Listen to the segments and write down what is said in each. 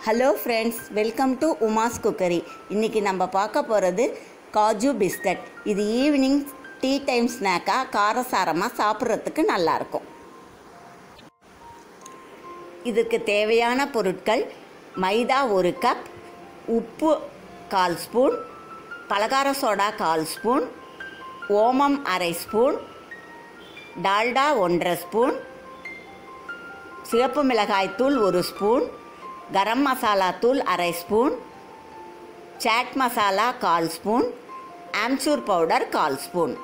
hello friends welcome to Uma's cookery இன்றைக்கி நம்ம பார்க்க போகிறது காஜு பிஸ்கட் இது ஈவினிங் டீ டைம் ஸ்நாக்காக காரசாரமாக சாப்பிட்றதுக்கு நல்லாயிருக்கும் இதுக்கு தேவையான பொருட்கள் மைதா ஒரு கப் உப்பு கால் ஸ்பூன் பலகார சோடா கால் ஸ்பூன் ஓமம் அரை ஸ்பூன் டால்டா ஒன்றரை ஸ்பூன் சிவப்பு மிளகாய் தூள் ஒரு ஸ்பூன் கரம் மசாலா தூள் அரை ஸ்பூன் சாட் மசாலா கால் ஸ்பூன் ஆம்ச்சூர் பவுடர் கால் ஸ்பூன்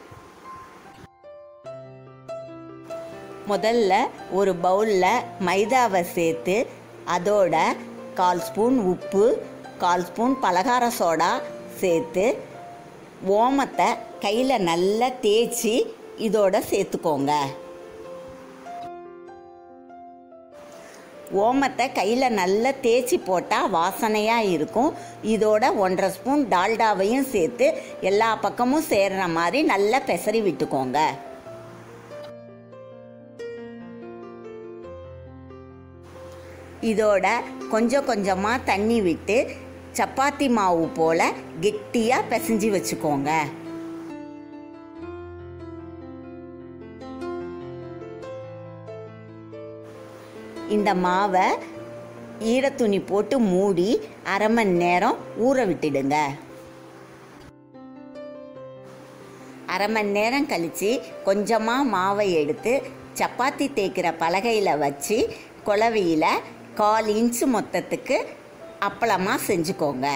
முதல்ல ஒரு பவுலில் மைதாவை சேர்த்து அதோட கால் ஸ்பூன் உப்பு கால் ஸ்பூன் பலகார சோடா சேர்த்து ஓமத்தை கையில் நல்லா தேய்ச்சி இதோட சேர்த்துக்கோங்க ஓமத்தை கையில் நல்லா தேய்ச்சி போட்டால் வாசனையாக இருக்கும் இதோட ஒன்றரை ஸ்பூன் டால்டாவையும் சேர்த்து எல்லா பக்கமும் சேர்கிற மாதிரி நல்லா பெசரி விட்டுக்கோங்க இதோட கொஞ்சம் கொஞ்சமாக தண்ணி விட்டு சப்பாத்தி மாவு போல் கெட்டியாக பிசைஞ்சு வச்சுக்கோங்க இந்த மாவை ஈரத்துணி போட்டு மூடி அரை மணி நேரம் ஊற விட்டுடுங்க அரை மணி நேரம் கழித்து கொஞ்சமாக மாவை எடுத்து சப்பாத்தி தேய்க்கிற பலகையில் வச்சு குழவியில் கால் இன்ச்சு மொத்தத்துக்கு அப்பளமாக செஞ்சுக்கோங்க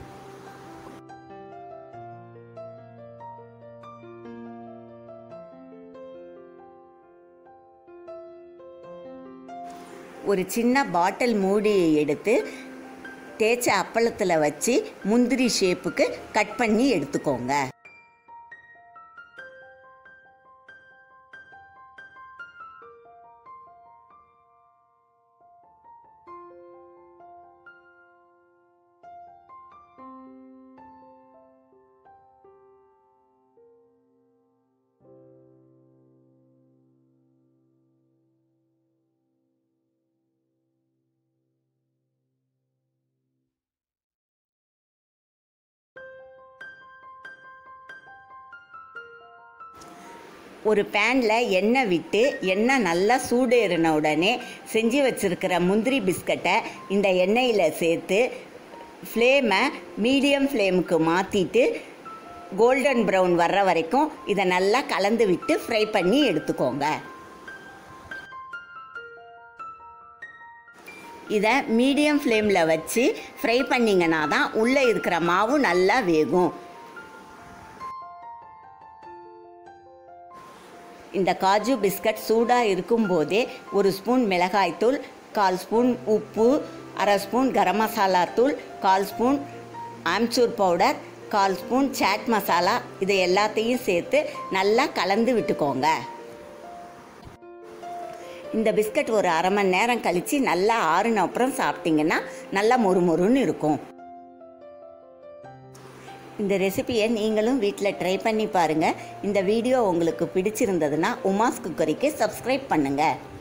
ஒரு சின்ன பாட்டில் மூடியை எடுத்து தேய்ச்ச அப்பளத்தில் வச்சு முந்திரி ஷேப்புக்கு கட் பண்ணி எடுத்துக்கோங்க ஒரு பேனில் எண்ணெய் விட்டு எண்ணெய் நல்லா சூடேறின உடனே செஞ்சு வச்சுருக்கிற முந்திரி பிஸ்கட்டை இந்த எண்ணெயில் சேர்த்து ஃப்ளேமை மீடியம் ஃப்ளேமுக்கு மாற்றிட்டு கோல்டன் ப்ரௌன் வர்ற வரைக்கும் இதை நல்லா கலந்து விட்டு ஃப்ரை பண்ணி எடுத்துக்கோங்க இதை மீடியம் ஃப்ளேமில் வச்சு ஃப்ரை பண்ணிங்கன்னா தான் உள்ளே இருக்கிற மாவு நல்லா வேகும் இந்த காஜு பிஸ்கட் சூடாக இருக்கும்போதே ஒரு ஸ்பூன் மிளகாய்த்தூள் கால் ஸ்பூன் உப்பு அரை ஸ்பூன் கரம் மசாலா தூள் கால் ஸ்பூன் ஆம்ச்சூர் பவுடர் கால் ஸ்பூன் சாட் மசாலா இதை எல்லாத்தையும் சேர்த்து நல்லா கலந்து விட்டுக்கோங்க இந்த பிஸ்கட் ஒரு அரை மணி நேரம் கழித்து நல்லா ஆறுன அப்புறம் சாப்பிட்டிங்கன்னா நல்லா மொறுமொறுன்னு இருக்கும் இந்த ரெசிபியை நீங்களும் வீட்டில் ட்ரை பண்ணி பாருங்கள் இந்த வீடியோ உங்களுக்கு பிடிச்சிருந்ததுன்னா உமாஸ் குக்கரிக்கு சப்ஸ்கிரைப் பண்ணுங்கள்